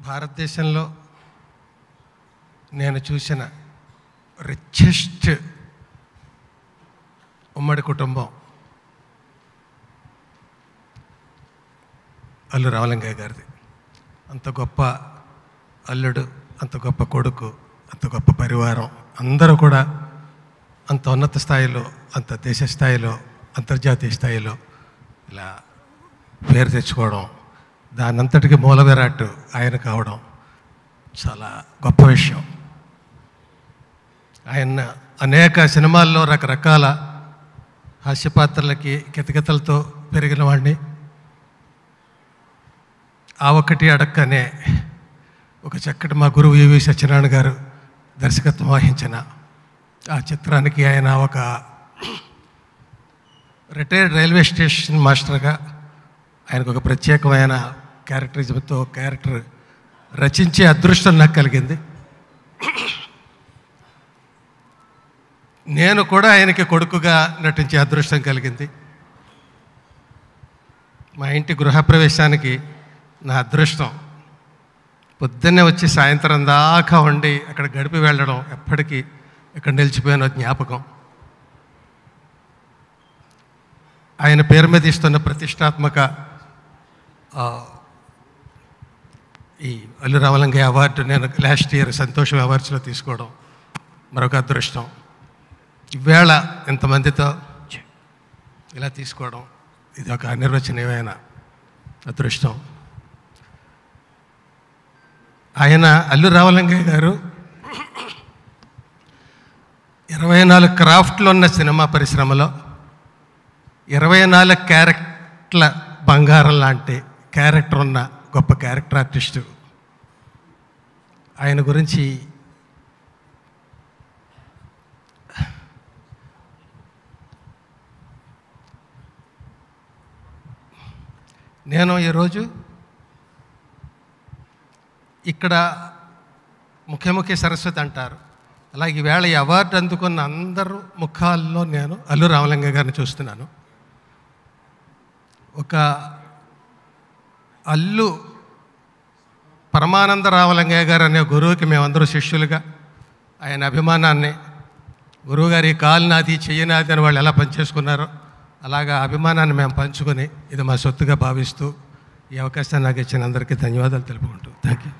భారతదేశంలో నేను చూసిన రిచెస్ట్ ఉమ్మడి కుటుంబం అల్లు రామలింగయ్య గారిది అంత గొప్ప అల్లుడు అంత గొప్ప కొడుకు అంత గొప్ప పరివారం అందరూ కూడా అంత ఉన్నత స్థాయిలో అంత దేశ స్థాయిలో అంతర్జాతీయ స్థాయిలో ఇలా పేరు తెచ్చుకోవడం దానంతటికి మూల విరాట్ ఆయన కావడం చాలా గొప్ప విషయం ఆయన అనేక సినిమాల్లో రకరకాల హాస్యపాత్రలకి కితకితలతో పెరిగిన వాడిని ఆ ఒక్కటి అడక్కనే ఒక చక్కటి మా గురువు ఈవి సత్యనారాయణ గారు దర్శకత్వం వహించిన ఆ చిత్రానికి ఆయన ఒక రిటైర్డ్ రైల్వే స్టేషన్ మాస్టర్గా ఆయనకు ఒక ప్రత్యేకమైన క్యారెక్టరిజంతో క్యారెక్టర్ రచించే అదృష్టం నాకు కలిగింది నేను కూడా ఆయనకి కొడుకుగా నటించే అదృష్టం కలిగింది మా ఇంటి గృహప్రవేశానికి నా అదృష్టం పొద్దున్నే వచ్చి సాయంత్రం దాకా ఉండి అక్కడ గడిపి వెళ్ళడం ఎప్పటికీ ఇక్కడ నిలిచిపోయిన జ్ఞాపకం ఆయన పేరు మీద ఇస్తున్న ప్రతిష్టాత్మక ఆ, ఈ అల్లు రామలింగయ్య అవార్డు నేను లాస్ట్ ఇయర్ సంతోషం అవార్డ్స్లో తీసుకోవడం మరొక అదృష్టం ఈవేళ ఇంతమందితో ఇలా తీసుకోవడం ఇది ఒక అనిర్వచనీయమైన అదృష్టం ఆయన అల్లు రామలింగయ్య గారు ఇరవై నాలుగు క్రాఫ్ట్లు ఉన్న సినిమా పరిశ్రమలో ఇరవై నాలుగు క్యారెక్టర్ల బంగారం లాంటి క్యారెక్టర్ ఉన్న గొప్ప క్యారెక్టర్ ఆర్టిస్టు ఆయన గురించి నేను ఈరోజు ఇక్కడ ముఖ్యముఖ్య సరస్వతి అంటారు అలాగే ఈవేళ ఈ అవార్డు అందుకున్న అందరూ ముఖాల్లో నేను అల్లు రామలింగ గారిని చూస్తున్నాను ఒక అల్లు పరమానంద రామలింగయ్య గారు అనే గురువుకి మేమందరూ శిష్యులుగా ఆయన అభిమానాన్ని గురువుగారి ఈ కాలు నాది చెయ్యి నాది అని వాళ్ళు ఎలా పనిచేసుకున్నారో అలాగా అభిమానాన్ని మేము పంచుకొని ఇది మా సొత్తుగా భావిస్తూ ఈ అవకాశాన్ని నాకు ఇచ్చిన అందరికీ ధన్యవాదాలు తెలుపుకుంటూ థ్యాంక్ యూ